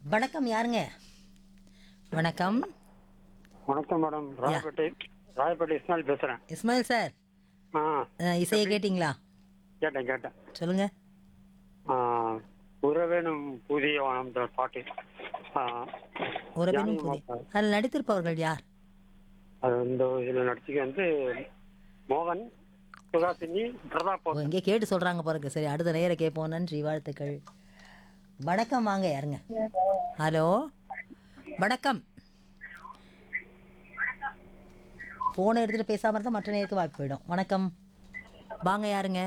வணக்கம் யாருங்க வணக்கம் வணக்கம் மேடம் ராயப்பேட்டை ராயப்பேட்டை இஸ்மாயில் பேசுறேன் இஸ்மாயில் சார் ஆ அஹ், இசையை கேட்டிங்களா கேட்டேன் கேட்டேன் சொல்லுங்க ஆ, உறவேனும் புதிய வானம் இந்த பாட்டு ஆ, ஒரு யானை பெண்ணும் புதிய மாப்பா. அதில் நடித்திருப்பவர்கள் யார் அது இந்த இதில் நடிச்சுக்க வந்து மோகன் சுகாசினி பிரதாப் ஓ இங்கே கேட்டு சொல்கிறாங்க பாருங்க சரி அடுத்த நேர கேட்போம் நன்றி வாழ்த்துக்கள் வணக்கம் வாங்க யாருங்க ஹலோ வணக்கம் ஃபோனை எடுத்துகிட்டு பேசாமல் இருந்தால் மற்ற நேரத்துக்கு வாய்ப்பு போயிடும் வணக்கம் வாங்க யாருங்க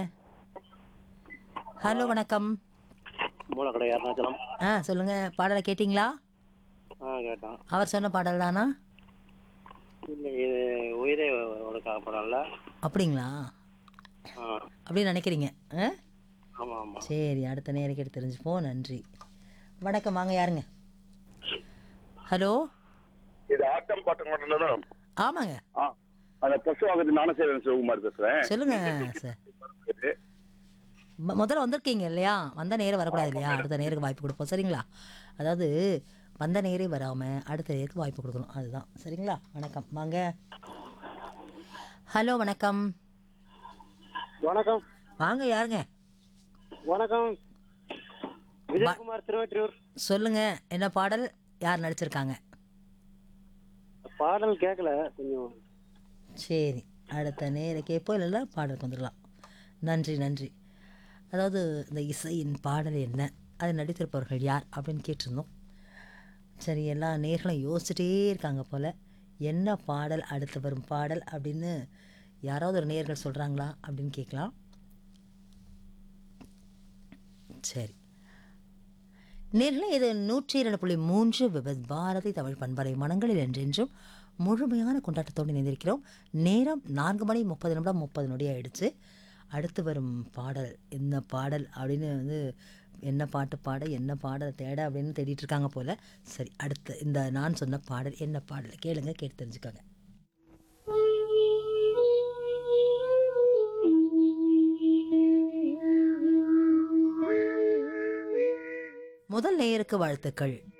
ஹலோ வணக்கம் மூலக்கடை அருணாச்சலம் ஆ சொல்லுங்கள் பாடலை கேட்டிங்களா ஆ கேட்டேன் அவர் சொன்ன பாடல் தானா இல்லை இது உயிரே உனக்காக படம்ல அப்படிங்களா ஆ அப்படின்னு நினைக்கிறீங்க ஆ ஆமாம் ஆமாம் சரி அடுத்த நேரம் கேட்டு தெரிஞ்சுப்போம் நன்றி வணக்கம் வாங்க யாருங்க ஹலோ இது ஆட்டம் பாட்டம் மட்டும் தான் ஆமாங்க ஆ அந்த பசு வாங்குறது நானும் சேவன் சிவகுமார் பேசுறேன் சொல்லுங்க சார் மொ- முதல்ல வந்திருக்கீங்க இல்லையா வந்த நேரம் வரக்கூடாது இல்லையா அடுத்த நேருக்கு வாய்ப்பு கொடுப்போம் சரிங்களா அதாவது வந்த நேரே வராமல் அடுத்த நேருக்கு வாய்ப்பு கொடுக்கணும் அதுதான் சரிங்களா வணக்கம் வாங்க ஹலோ வணக்கம் வணக்கம் வாங்க யாருங்க வணக்கம் விஜயகுமார் திருவற்றியூர் சொல்லுங்க என்ன பாடல் யார் நடிச்சிருக்காங்க பாடல் கேட்கல கொஞ்சம் சரி அடுத்த நேர கேட்போம் இல்லைல்ல பாடலுக்கு வந்துடலாம் நன்றி நன்றி அதாவது இந்த இசையின் பாடல் என்ன அது நடித்திருப்பவர்கள் யார் அப்படின்னு கேட்டிருந்தோம் சரி எல்லா நேர்களும் யோசிச்சுட்டே இருக்காங்க போல் என்ன பாடல் அடுத்து வரும் பாடல் அப்படின்னு யாராவது ஒரு நேர்கள் சொல்கிறாங்களா அப்படின்னு கேட்கலாம் சரி நேர்களே இது நூற்றி இரண்டு புள்ளி மூன்று விபத் பாரதி தமிழ் பண்பலை மனங்களில் என்றென்றும் முழுமையான கொண்டாட்டத்தோடு இணைந்திருக்கிறோம் நேரம் நான்கு மணி முப்பது நிமிடம் முப்பது நொடி ஆயிடுச்சு அடுத்து வரும் பாடல் என்ன பாடல் அப்படின்னு வந்து என்ன பாட்டு பாட என்ன பாடல் தேட அப்படின்னு தேடிட்டு இருக்காங்க போல சரி அடுத்து இந்த நான் சொன்ன பாடல் என்ன பாடல் கேளுங்க கேட்டு தெரிஞ்சுக்கோங்க முதல் நேயருக்கு வாழ்த்துக்கள்